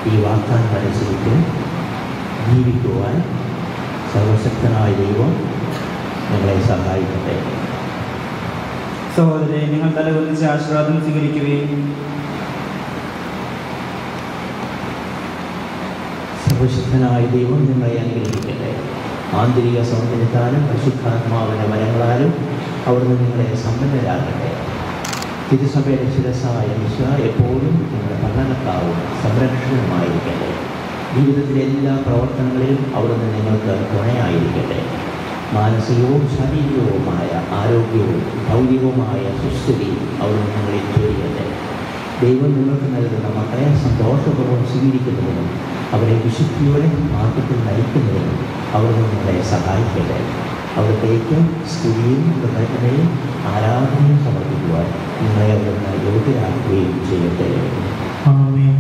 ഈ വാഗ്ദാനം അനുസരിച്ച് ജീവിക്കുവാൻ സർവശക്തനായ ദൈവം ഞങ്ങളെ സഹായിക്കട്ടെ സഹോദരെ നിങ്ങൾ തലകുലിച്ച് ആശീർവാദം സ്വീകരിക്കുകയും സർവശക്തനായ ദൈവം നിങ്ങളെ അനുഗ്രഹിക്കട്ടെ ആന്തരിക സൗന്ദര്യത്താലും പരിശുദ്ധാത്മാവിൻ്റെ വരങ്ങളാലും അവിടുന്ന് നിങ്ങളെ സമ്പന്നരാകട്ടെ തിരുസഭയുടെ ശിരസായ മിശ എപ്പോഴും നിങ്ങളുടെ പഠനക്കാവും സംരക്ഷണവുമായിരിക്കട്ടെ ജീവിതത്തിലെ എല്ലാ പ്രവർത്തനങ്ങളിലും അവിടുന്ന് നിങ്ങൾക്ക് തുണയായിരിക്കട്ടെ മാനസികവും ശാരീരികവുമായ ആരോഗ്യവും ഭൗതികവുമായ സുസ്ഥിതി അവിടുന്ന് നിങ്ങളിൽ ചൊരിയട്ടെ ദൈവം നിങ്ങൾക്ക് നൽകുന്ന മക്കളെ സന്തോഷപൂർവ്വം സ്വീകരിക്കുന്നതിനും അവരെ വിശുദ്ധിയോടെ മാർഗത്തിൽ നയിക്കുന്നതിനും അവിടുന്ന് നിങ്ങളെ സഹായിക്കട്ടെ അവിടത്തേക്ക് സ്തുതിയും കൃതജ്ഞതയും ആരാധനയും സമർപ്പിക്കുവാൻ നിങ്ങളെ അവിടുന്ന് യോഗ്യരാക്കുകയും ചെയ്യട്ടെ ആമേൻ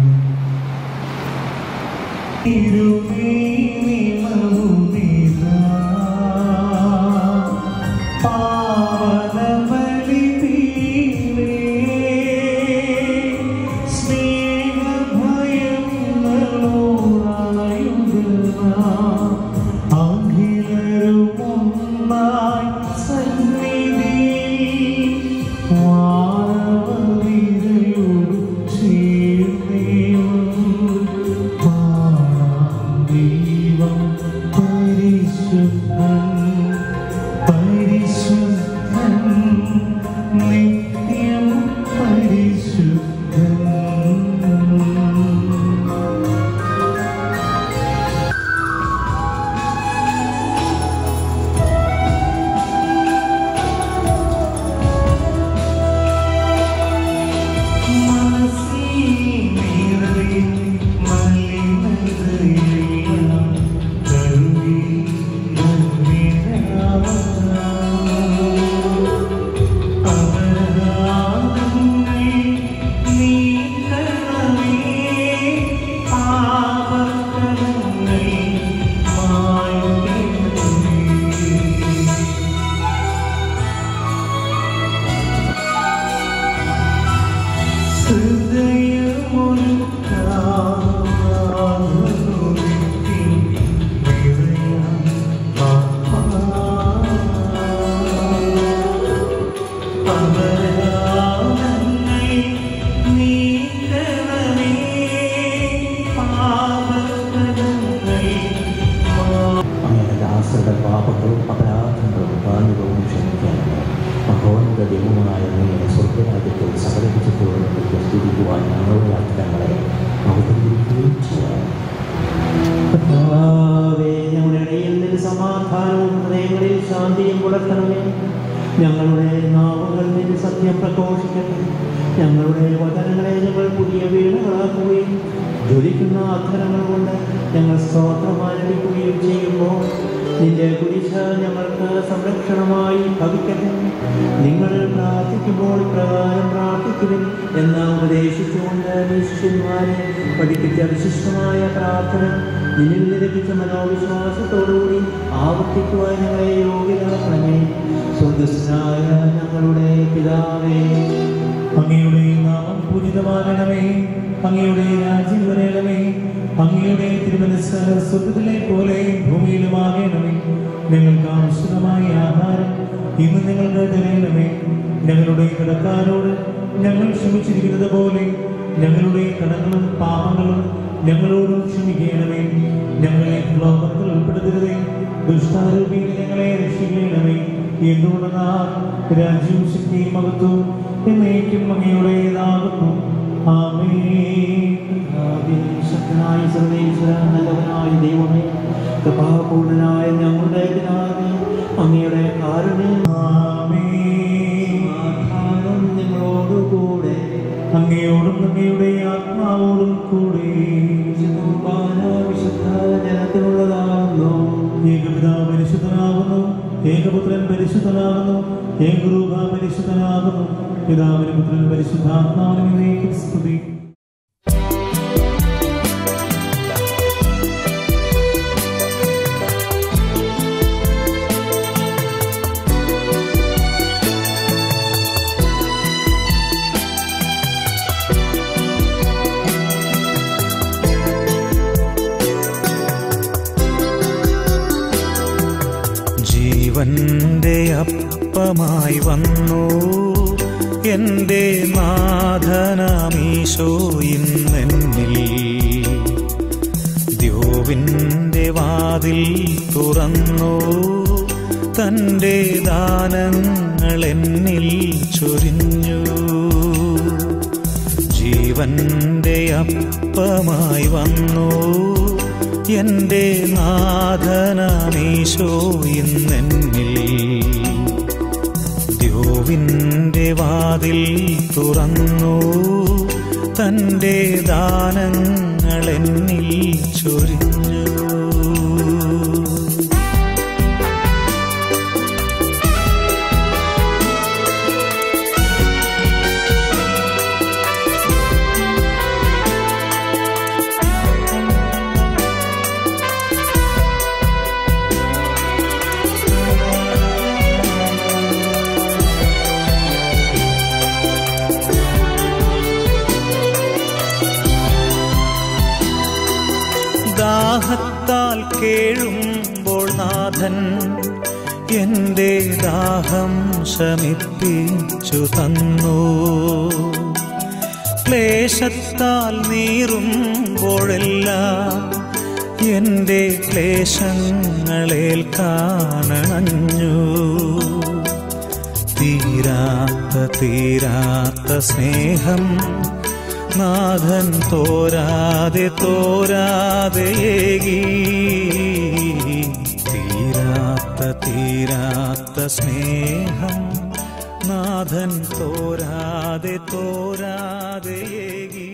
ദൈവം പരിശുദ്ധൻ പരിശുദ്ധൻ നിത്യം പരിശുദ്ധൻ അങ്ങനെ ദാസരുടെ പാപങ്ങളും അപരാധങ്ങളും ബാധ്യതവും ക്ഷമിക്കാനും മഹോന്നത ദൈവമായ അങ്ങയുടെ സ്വർഗരാജ്യത്തിൽ സകലപിച്ചപ്പോഴും സ്തുതിക്കുവാൻ ഞങ്ങളുടെ അർത്ഥങ്ങളെ അവതരിപ്പിക്കുകയും ചെയ്യാം കർത്താവേ, ഞങ്ങളുടെ ഇടയിൽ നിന്ന് സമാധാനവും ഹൃദയങ്ങളിൽ ശാന്തിയും പുലർത്തണമേ ഞങ്ങളുടെ നാവുകൾ നിന്റെ സത്യം പ്രഘോഷിക്കട്ടെ ഞങ്ങളുടെ വചനങ്ങളെ ഞങ്ങൾ പുതിയ വീണകളാക്കുകയും ജ്വലിക്കുന്ന അക്ഷരങ്ങൾ കൊണ്ട് ഞങ്ങൾ സ്തോത്രം ആരംഭിക്കുകയും ചെയ്യുമ്പോൾ നിന്റെ കുരിശ ഞങ്ങൾക്ക് സംരക്ഷണമായി ഭവിക്കട്ടെ നിങ്ങൾ പ്രാർത്ഥിക്കുമ്പോൾ പ്രകാരം പ്രാർത്ഥിക്കുവിൻ എന്ന് ഉപദേശിച്ചുകൊണ്ട് നീ ശിഷ്യന്മാരെ പഠിപ്പിച്ച വിശിഷ്ടമായ പ്രാർത്ഥന നിന്നിൽ ലഭിച്ച മനോവിശ്വാസത്തോടുകൂടി ആവർത്തിക്കുവാൻ ഞങ്ങളെ യോഗ്യരാക്കണമേ സ്വർഗസ്നായ ഞങ്ങളുടെ പിതാവേ അങ്ങയുടെ നാമം പൂജിതമാകണമേ അങ്ങയുടെ രാജ്യം വരയണമേ അങ്ങയുടെ തിരുമനസ് സ്വർഗത്തിലെ പോലെ ഭൂമിയിലുമാകണമേ ഞങ്ങൾക്ക് ആവശ്യമായ ആഹാരം ഇന്ന് ഞങ്ങൾക്ക് തരണമേ ഞങ്ങളുടെ കടക്കാരോട് ഞങ്ങൾ ക്ഷമിച്ചിരിക്കുന്നത് പോലെ ഞങ്ങളുടെ കടങ്ങളും പാപങ്ങളും ഞങ്ങളോടും ക്ഷമിക്കണമേ ഞങ്ങളെ ലോകത്തിൽ ഉൾപ്പെടുത്തരുതേ ദുഷ്ടാരൂപിയിൽ ഞങ്ങളെ രക്ഷിക്കണമേ എന്തുകൊണ്ടെന്നാൽ രാജ്യവും ശക്തിയും മഹത്വവും എന്നേക്കും അങ്ങയുടേതാകുന്നു ആമേൻ ശക്തനായ സർവേശ്വര നല്ലവനായ ദൈവമേ കൃപാപൂർണനായ ഞങ്ങളുടെ പിതാവേ അങ്ങയുടെ കാരുണ്യം ആമേൻ സമാധാനം നിങ്ങളോടുകൂടെ അങ്ങയോടും അങ്ങയുടെ ആത്മാവോടും കൂടെ കുർബാന വിശുദ്ധ ജനത്തിനുള്ളതാകുന്നു ഏകപിതാവ് പരിശുദ്ധനാകുന്നു ഏകപുത്രൻ പരിശുദ്ധനാകുന്നു ഏകരൂപ പരിശുദ്ധനാകുന്നു പിതാവിന് പുത്രൻ പരിശുദ്ധാത്മാവിനെ സ്തുതി ും ജീവന്റെ അപ്പമായി വന്നു എൻ്റെ നാഥനാമീശോ ഇന്നെന്നിൽ ദ്യോവിൻ്റെ വാതിൽ തുറന്നു തൻ്റെ ദാനങ്ങൾ എന്നിൽ ചൊരിഞ്ഞു ജീവന്റെ അപ്പമായി വന്നു എൻ്റെ നാഥനാമീശോ ഇന്നെന്നിൽ ദ്യോവിൻ്റെ വാതിൽ തുറന്നു തൻ്റെ ദാനങ്ങൾ എന്നിൽ ചൊരിഞ്ഞു ദാഹത്താൽ കേഴുമ്പോൾ നാഥൻ എൻ്റെ ദാഹം ശമിപ്പിച്ചു തന്നു ക്ലേശത്താൽ നീറുമ്പോഴെല്ലാം എൻ്റെ ക്ലേശങ്ങളേൽക്കാനണഞ്ഞു തീരാത്ത തീരാത്ത സ്നേഹം നാഥൻ തോരാതെ തോരാതെ ഏകി തീരാത്ത തീരാത്ത സ്നേഹം നാഥൻ തോരാതെ തോരാതെ ഏകി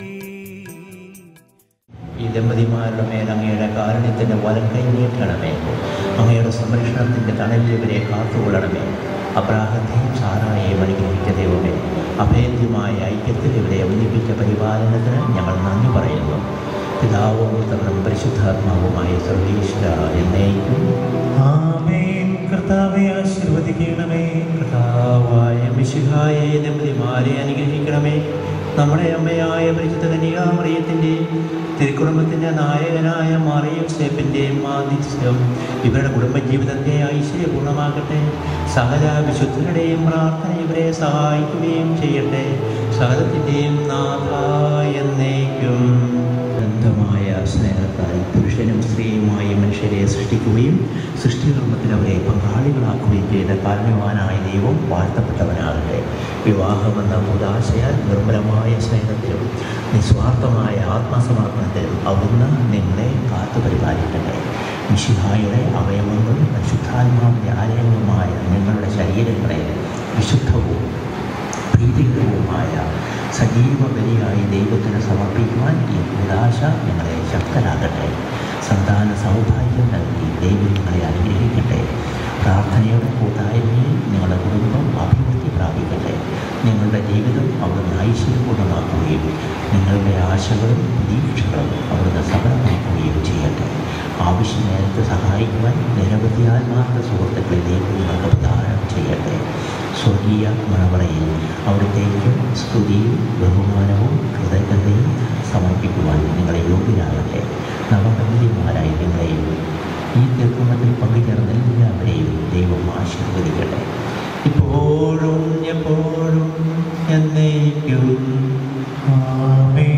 ഈ ദമ്പതിമാരുടെ മേൽ അങ്ങയുടെ കാരുണ്യത്തിൻ്റെ വലം കൈ നീട്ടണമേ അങ്ങയുടെ സംരക്ഷണത്തിൻ്റെ തണലിൽ ഇവരെ കാത്തുകൊള്ളണമേ അബ്രാഹത്തെയും സാറായെയും അനുഗ്രഹിച്ച ദൈവമേ അഭേദ്യമായ ഐക്യത്തിൽ ഇവരെ ഒന്നിപ്പിച്ച പരിപാലനത്തിന് ഞങ്ങൾ നന്ദി പറയുന്നു പിതാവും പുത്രനും പരിശുദ്ധാത്മാവുമായ സർവീശ്വര എന്നേക്കും ആമേൻ കർത്താവെ ആശീർവദിക്കണമേ കർത്താവായ മിശിഹായെ ദമ്പതിമാരെ അനുഗ്രഹിക്കണമേ നമ്മുടെ അമ്മയായ പരിശുദ്ധ കന്യകാമറിയത്തിൻ്റെയും തിരുക്കുടുംബത്തിൻ്റെ നായകനായ മറിയം സേപ്പിൻ്റെയും മാധ്യസ്ഥം ഇവരുടെ കുടുംബജീവിതത്തെ ഐശ്വര്യപൂർണ്ണമാക്കട്ടെ സകല വിശുദ്ധരുടെയും പ്രാർത്ഥന ഇവരെ സഹായിക്കുകയും ചെയ്യട്ടെ സകലത്തിൻ്റെയും നാഥായ എന്നേക്കും ബന്ധമായ സ്നേഹത്താൽ പുരുഷനും സ്ത്രീയുമായി മനുഷ്യരെ സൃഷ്ടിക്കുകയും സൃഷ്ടികർമ്മത്തിൽ അവരെ പങ്കാളികളാക്കുകയും ചെയ്ത കാരണവാനായ ദൈവം വാഴ്ത്തപ്പെട്ടവനാകട്ടെ വിവാഹമെന്ന ഉദാശയാൽ നിർമ്മലമായ സ്നേഹത്തിലും നിസ്വാർത്ഥമായ ആത്മസമർപ്പണത്തിലും അവിടുന്ന് നിങ്ങളെ കാത്തു പരിപാലിക്കട്ടെ മിശിഹായുടെ അവയവങ്ങളും പരിശുദ്ധാത്മാവിൻ്റെ ആലയങ്ങളുമായ നിങ്ങളുടെ ശരീരങ്ങളെ വിശുദ്ധവും പ്രീതികരവുമായ സജീവ ബലിയായി ദൈവത്തിന് സമർപ്പിക്കുവാൻ ഈ ഉദാശ നിങ്ങളെ ശക്തരാകട്ടെ സന്താന സൗഭാഗ്യം നൽകി ദൈവം നിങ്ങളെ അനുഗ്രഹിക്കട്ടെ പ്രാർത്ഥനയുടെ കൂട്ടായ്മയിൽ നിങ്ങളുടെ കുടുംബം അഭിവൃദ്ധി പ്രാപിക്കട്ടെ നിങ്ങളുടെ ജീവിതം അവിടുന്ന് ഐശ്വര്യപൂർണ്ണമാക്കുകയും നിങ്ങളുടെ ആശകളും പ്രതീക്ഷകളും അവിടുന്ന് സഫലമാക്കുകയും ചെയ്യട്ടെ ആവശ്യ നേരത്ത് സഹായിക്കുവാൻ നിരവധി ആത്മാർത്ഥ സുഹൃത്തുക്കളെ ദൈവം നിങ്ങൾക്ക് പ്രദാനം ചെയ്യട്ടെ സ്വർഗീയ മണവറയിൽ അവിടത്തേക്കും സ്തുതിയും ബഹുമാനവും കൃതജ്ഞതയും സമർപ്പിക്കുവാൻ നിങ്ങളെ യോഗ്യരാകട്ടെ നവകന്യമാരായി നിങ്ങളെയും ഈ തീർക്കുമത്തിൽ പങ്കുചേർന്ന എല്ലാവരെയും ദൈവം ആശീർവദിക്കട്ടെ ഇപ്പോഴും എപ്പോഴും എന്നേക്കും ആമേൻ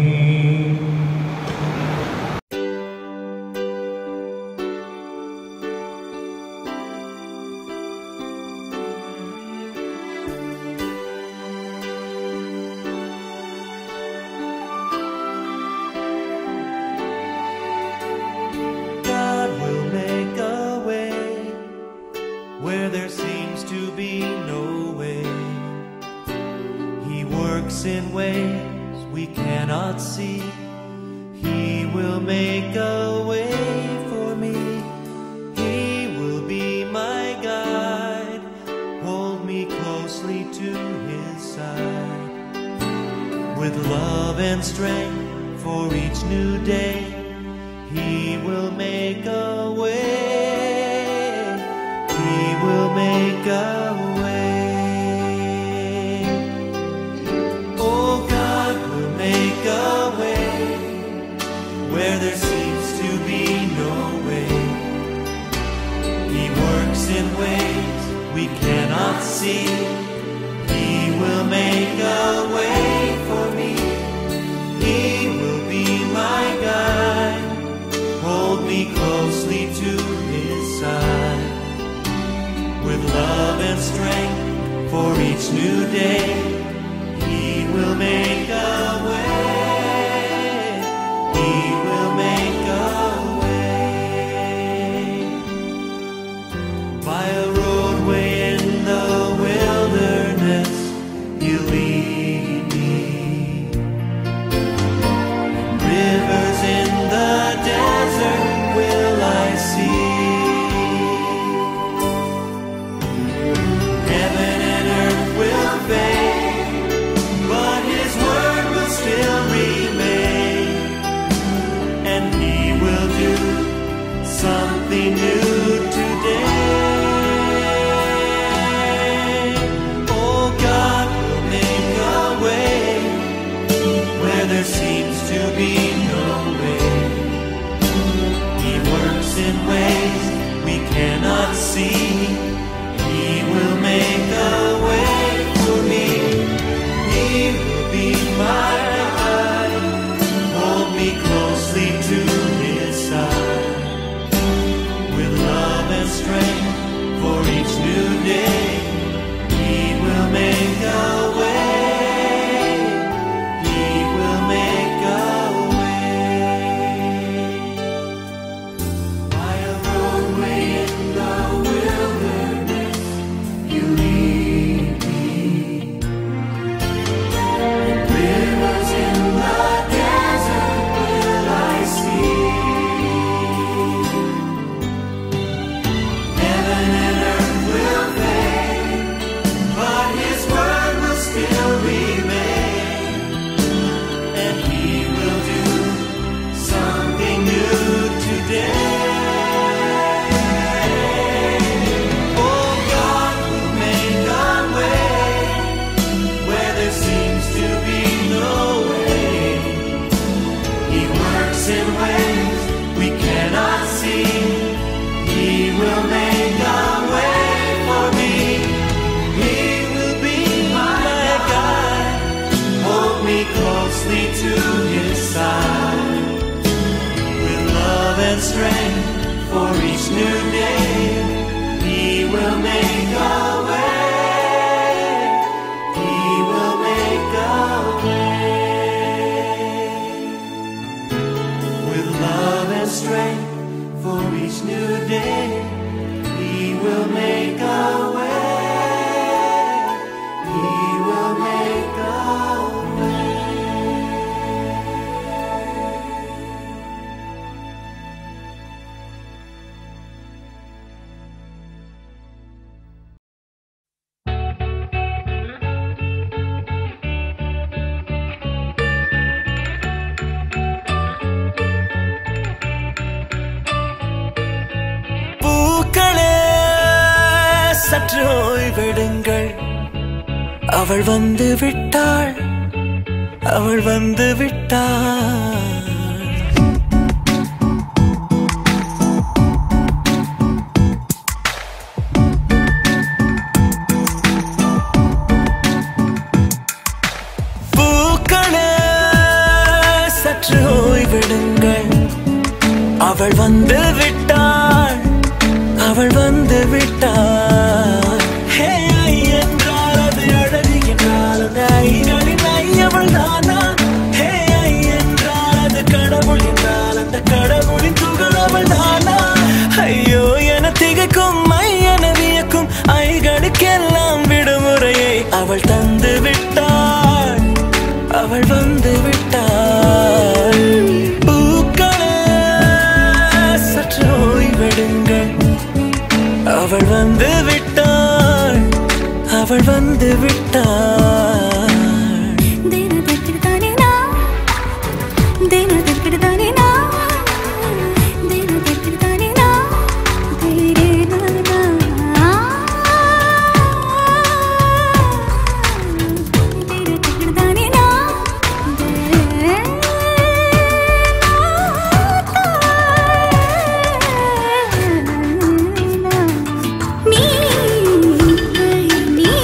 God will make a way where there seems to be no way. He works in ways we cannot see. He will make a way for me. He will be my guide. Hold me closely to his side. With love and strength for each new day. He will make a way. He will make a way. Oh, God will make a way where there seems to be no way. He works in ways see. He will make a way for me. He will be my guide. Hold me closely to his side. With love and strength for each new day, he will make a way. He will make a way. By a roadway in the wilderness, you lead me. Rivers in the desert will I see. Heaven and earth will fade, but His word will still remain, and He will do something new today. Oh, God will make a way where there seems to be no way. He works in ways we cannot see. He will make a way for me. He will be my guide. Hold me closely to his side. With love and strength for each new day. He will make a way. He will make a way. By a roadway in the wilderness, you lead me. Rivers in the desert will I see. Heaven and earth will fade, but His word will still remain, and He will do something new today. Oh, God will make a way where there seems to be no way. He works in ways we cannot see. He will make a way for me. He will be my guide. Hold me closely to His side. With love and strength for each new day, He will make a way. He will make a way with love and strength for each new day. He will make a way. He will make a way. பூக்களே சற்று ஓய்வெடுங்கள் அவள் வந்து விட்டாள் அவள் வந்து விட்டாள் பூக்களே சற்று ஓய்வெடுங்கள் அவள் வந்து விட்டாள் அவள் வந்து விட்டாள் ஹே ஐ என்றால் அது அழகு என்றால் அந்த ஐகளின் ஐ அவள் தானா ஹே ஐ என்றால் அது கடவுள் என்றால் அந்த கடவுளின் துகள் அவள் தானா ஐயோ என திகைக்கும் ஐ என வியக்கும் ஐகளுக்கெல்லாம் விடுமுறையை அவள் தந்து விட்டாள் அவள் வந்து விட்டாள் பூக்களே சற்று ஓய்வெடுங்கள் அவள் வந்து விட்டாள் அவள் வந்து விட்டாள் ದಿನ ದಿಕ್ಕಿಡ್ತಾನೆ ನಾ ದಿನ ದಿಕ್ಕಿಡ್ತಾನೆ ನಾ ದಿನ ದಿಕ್ಕಿಡ್ತಾನೆ ನಾ ಧೈರ್ಯ ದಿನ ದಿಕ್ಕಿಡ್ತಾನೆ ನಾ ನೀ ನೀ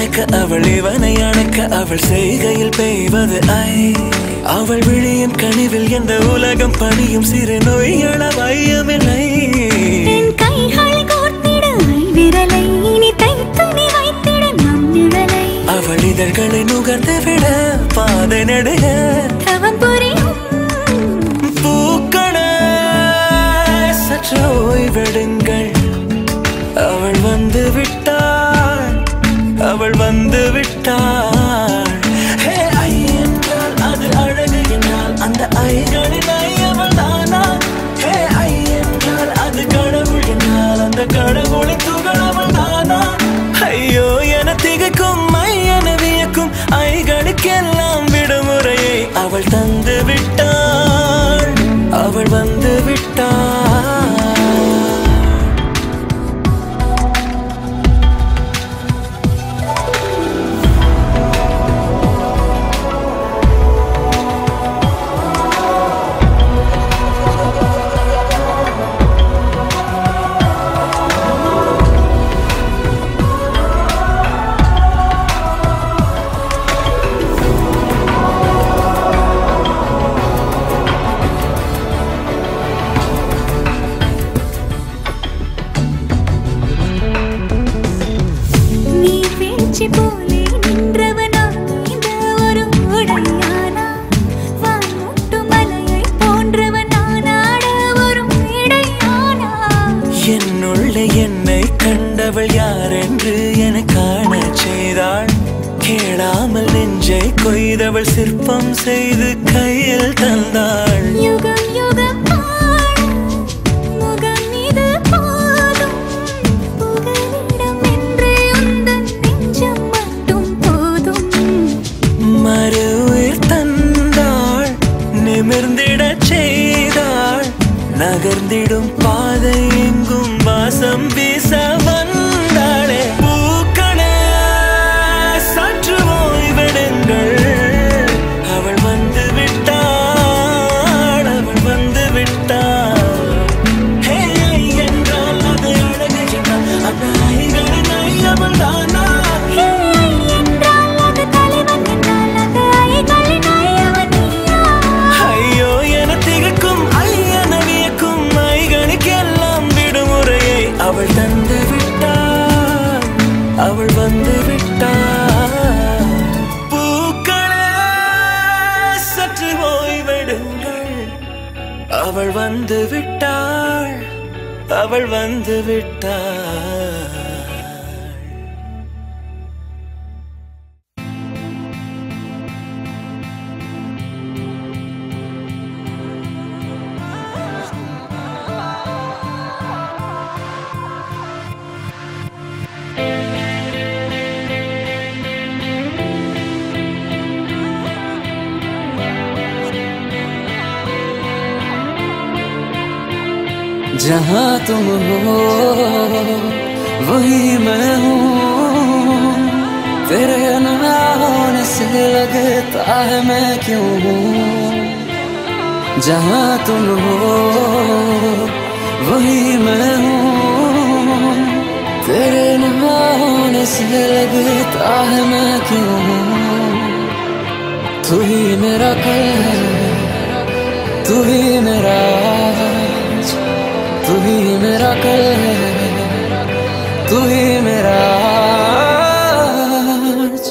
அணைக்க அவள் இவனை அணைக்க அவள் செய்கையில் பெய்வது ஐ அவள் விழியின் கனிவில் எந்த உலகம் பணியும் சிறு நோய்கள வையமில்லை என் கைகள் கோர்த்திட விரலை இனி தைத்து நீ வைத்திட நம் நிழலை அவள் இதழ்களை நுகர்ந்து விட பாதை நடுக தவம் புரியும் பூக்கள சற்று ஓய்வெடுங்கள் அவள் வந்து விட்டாள் அவள் வந்து விட்டாள் ஹே, ஐ என்றால் அது அழகு என்றால் அந்த ஐகளின் ஐ அவள் தானா ஹே ஐ என்றால் அது கடவுள் என்றால் அந்த கடவுளின் துகள் அவள் தானா ஐயோ என திகைக்கும் ஐ என வியக்கும் ஐகளுக்கெல்லாம் விடுமுறையை அவள் தந்து விட்டாள் அவள் வந்து விட்டாள் நீ வீழ்ச்சி போலே நின்றவனா இந்த ஒரு உடையானா வான்முட்டு மலையை போன்றவனானாட ஒரு இடையானா என்னுள்ளே என்னை கண்டவள் யார் என்று என காண செய்தாள் கேளாமல் நெஞ்சை கொய்தவள் சிற்பம் செய்து கையில் தந்தாள் யுகம் யுகம் ஆழ முகம் இது போதும் புகலிடம் என்றே உந்தன் நெஞ்சம் மட்டும் போதும் மறு உயிர் தந்தாள் நிமிர்ந்திடச் செய்தாள் நகர்ந்திடும் பாதை எங்கும் வாசம் வீச வந்தாளே பூக்களே சற்று ஓய்வெடுங்கள் அவள் வந்து விட்டாள் அவள் வந்து விட்டாள் ஹே என்றால் அது அழகு என்றால் அந்த ஐகளின் ஐ அவள் தானா ஹே என்றால் அது தலைவன் என்றால் அந்த ஐகளின் ஐயவன் நீயா ஐயோ என திகைக்கும் ஐயன வியக்கும் ஐகளுக்கெல்லாம் விடுமுறையை அவள் தந்து விட்டாள் அவள் வந்து விட்டாள் பூக்களே சற்று ஓய்வெடுங்கள் அவள் வந்து விட்டாள் அவள் வந்து விட்டாள் जहाँ तुम हो वही मैं हूँ तेरे ना होने से लगता है मैं क्यों हूँ जहाँ तुम हो वही मैं हूँ तेरे ना होने से लगता है मैं क्यों हूँ तू ही मेरा कल है तू ही मेरा आज तू ही मेरा कल है तू ही मेरा आज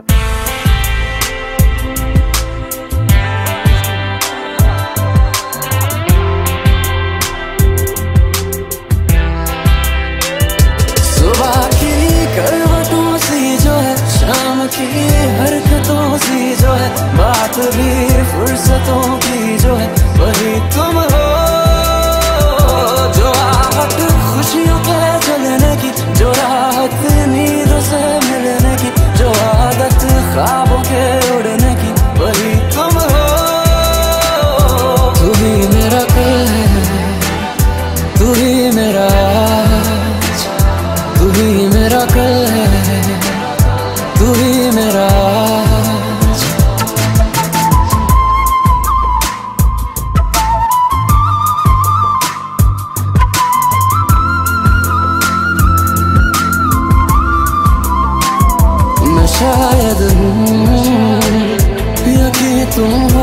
सुबह की करवटों से जो है शाम की हरकतों से जो है बात भी फुर्सतों की जो है वही तुम हो जो आहट खुशियों के चलने की जो राहत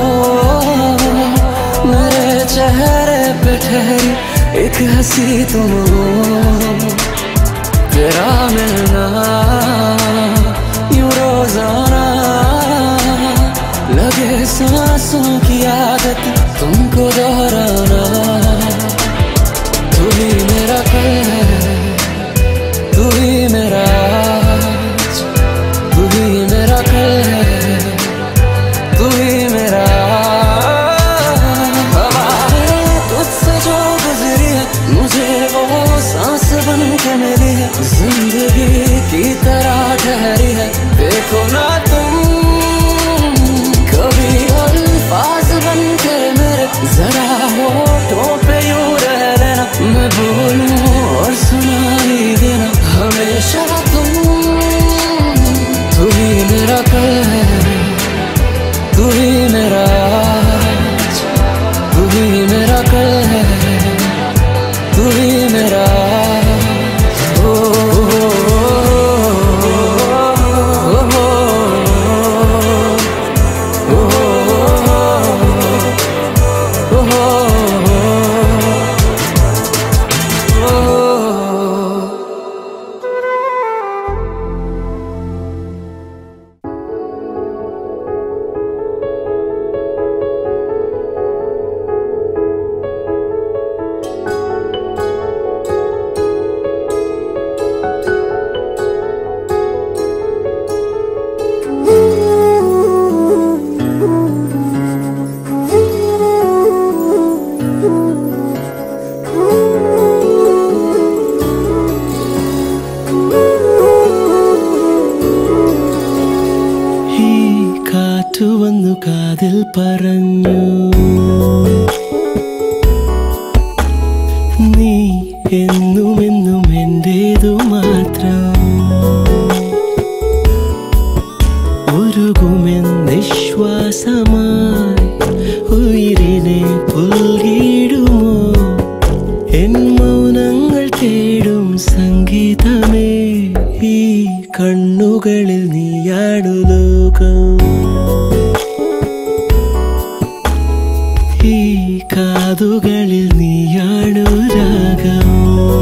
मेरे चेहरे पे ठहरी एक हंसी तुम हो तेरा मिलना यूं रोजाना लगे सांसों की आदत तुमको दोहराना तू ही मेरा कल है तू ही मेरा आज, तू ही मेरा कल है तू ही मेरा हवाएं तुझसे जो गुजरी है मुझे वो सांस बन के मिली है जिंदगी की तरह ठहरी है देखो ना तुम कभी अल्फाज बन के मेरे जरा होठों पे यूं रह लेना मैं बोलूं और सुनाई देना हमेशा तुम तू ही मेरा कल है तू ही मेरा आज, तू ही मेरा कल है तू ही मेरा ओ, ओ, ओ, ओ, ओ, ओ, ओ, ओ, ഈ കാറ്റു വന്നു കാതിൽ പറഞ്ഞു നീ എന്നും എന്നും എന്റേതു മാത്രം ഉരുകുമെൻ നിശ്വാസമായി ഉയിരിനെ പുൽകിടുമോ എൻ മൗനങ്ങൾ തേടും സംഗീതമേ ഈ കണ്ണുകളിൽ നീയാണു ലോകം ഈ കാതുകളിൽ നീയാണു രാഗം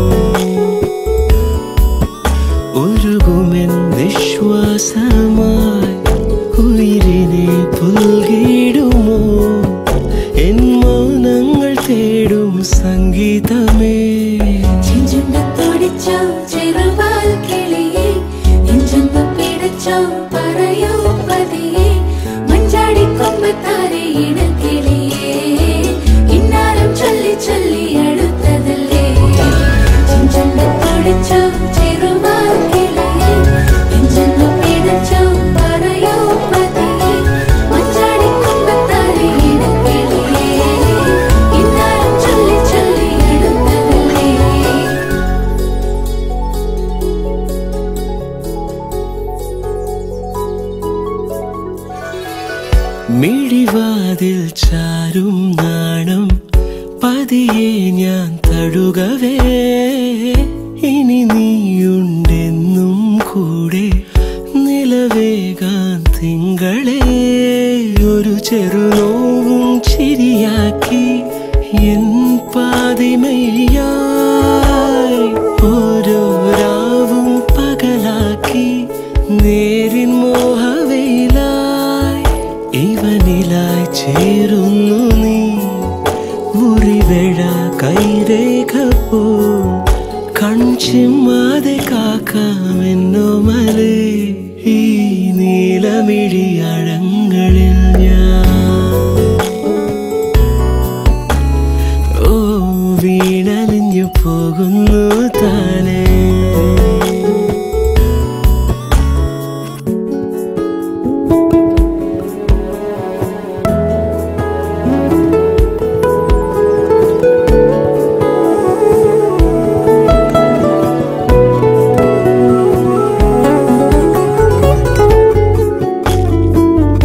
ഒഴുകുമെൻ വിശ്വാസമായി ഉയിരിനെ പുൽകിടുമോ എൻ മൗനങ്ങൾ തേടും സംഗീതമേ ചെഞ്ചുണ്ടത്തോടിച്ചോ ചെറുവാൽ കിളിയെ നെഞ്ചൊന്നു പിടിച്ചോ പറയൂ പതിയെ മഞ്ചാടിക്കൊമ്പത്താരെ ഇണക്കിളിയേ ഇന്നാരം ചൊല്ലി ചൊല്ലി അടുത്തതല്ലേ ചെഞ്ചുണ്ടത്തോടിച്ചോ ചെറുവാൽ കിളിയെ നെഞ്ചൊന്നു പിടിച്ചോ പറയൂ പതിയെ മഞ്ചാടിക്കൊമ്പത്താരെ ഇണക്കിളിയേ ഇന്നാരം ചൊല്ലി ചൊല്ലി അടുത്തതല്ലേ മിഴിവാതിൽ ചാരും നാണം പതിയെ ഞാൻ തഴുകവേ ഇനി നീയുണ്ടെന്നും കൂടെ നിലവേകാൻ തിങ്കളെ ഒരു ചെറുനോവും ചിരിയാക്കി എൻ പാതിമയ്യായി ഓരോ രാവും പകലാക്കി നേരിൻ മോഹവയിലായി ഇവനിലായി ചേരുന്നു നീ മുറിവേഴ കൈരേഖ പോ കൺചിമ്മാതെ കാക്കാമെന്നോ മലേ ഈ നീലമിഴി അഴങ്ങളിൽ ഞാൻ ഓ വീണലിഞ്ഞു പോകുന്നു താനേ ും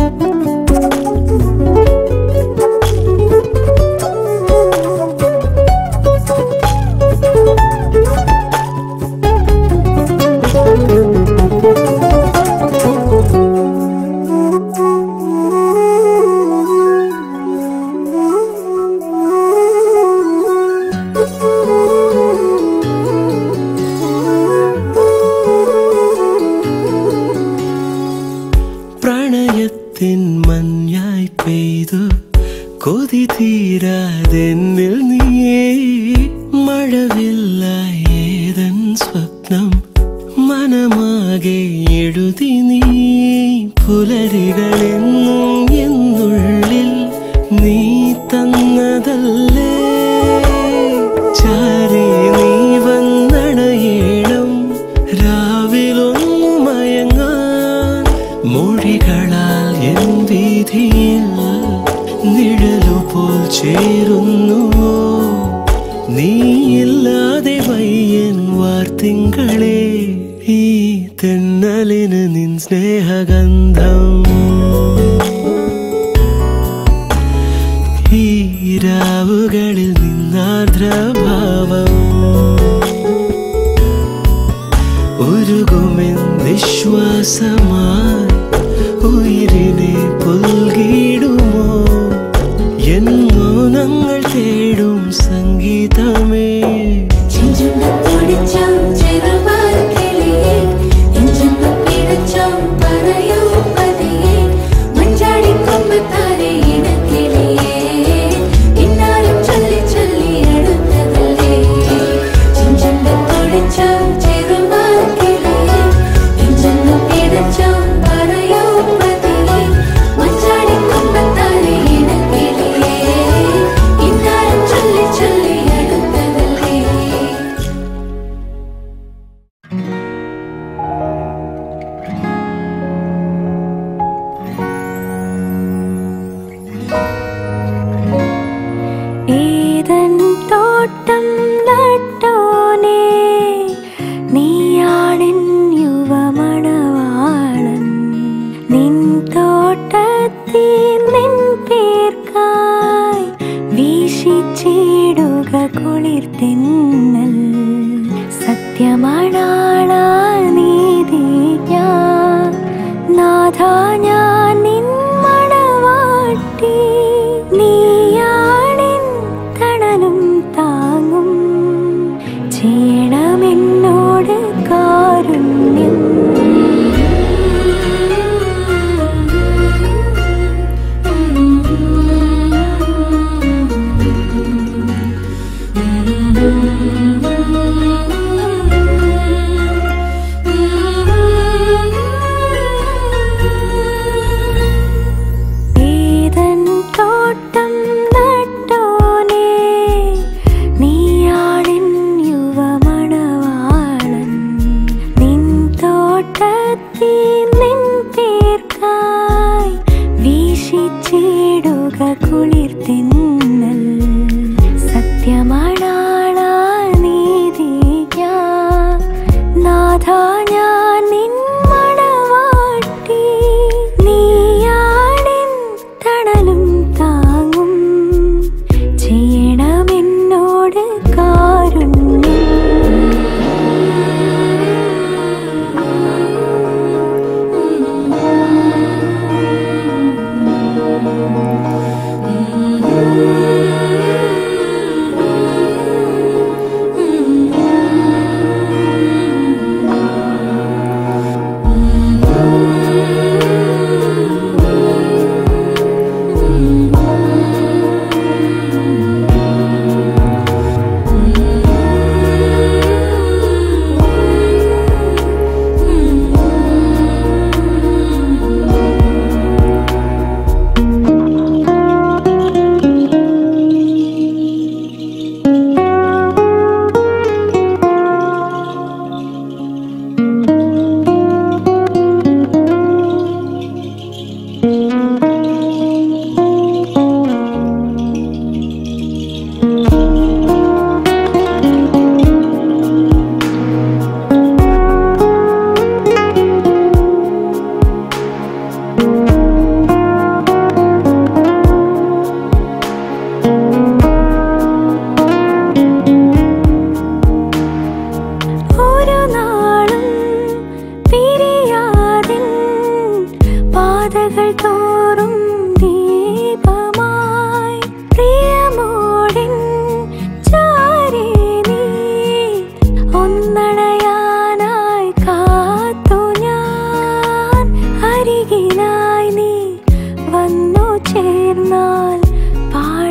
കൊതി തീരാതെന്നിൽ നീയേ മഴവില്ല ഏതൻ സ്വപ്നം മനമാകെ എഴുതി നീ പുലരികളെന്നും എന്നുള്ളിൽ നീ തന്നതല്ലേ ചാരി നീ വന്നണയേണം രാവിലൊന്നു മയങ്ങാൻ മൊഴികളാൽ എൻ വീതിയിൽ നിഴലുപോൽ ചേരുന്നുവോ നീയില്ലാതെ വയ്യൻ വാർത്തിങ്കളെ ഈ തെന്നലിന് നിൻ സ്നേഹഗന്ധം ഈ രാവുകളിൽ നിന്നാർദ്രഭാവം ഉരുകുമെൻ വിശ്വാസമായി ഉയിരിനെ പുൽകിടുമോ എൻ മൗനങ്ങൾ തേടും സംഗീതമേ ചെഞ്ചുണ്ടത്തൊടിച്ചം ചെറുവാർക്കിളിയേ, നെഞ്ചെന്ന് പിടച്ചം പറയൂ പതിയേ, മഞ്ചാടിക്കൊമ്പത്താരെ ഇണക്കിളിയേ, ഇന്നാലും ചൊല്ലി ചൊല്ലി അടുത്തതല്ലേ. ചെഞ്ചുണ്ടത്തൊടിച്ചം ചെറുവാർക്കിളിയേ, നെഞ്ചെന്ന് പിടച്ചം പറയൂ പതിയേ, മഞ്ചാടിക്കൊമ്പത്താരെ ഇണക്കിളിയേ, ഇന്നാലും ചൊല്ലി ചൊല്ലി അടുത്തതല്ലേ ഏതൻ തോട്ടം നട്ടോനേ നീയാണെൻ യുവമണവാളൻ നിൻ തോട്ടത്തിൽ നിൻ പേർക്കായി വീശിച്ചിടുക കുളിർത്തിന്നൽ സത്യമാണാളാ നീതി ഞാൻ നാഥ ഞാൻ നിൻ മണവാട്ടി നീയാണിൻ തണലും താങ്ങും ചെയ്യണമെന്നോട് കാരുണ്യം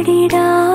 പാടിടാം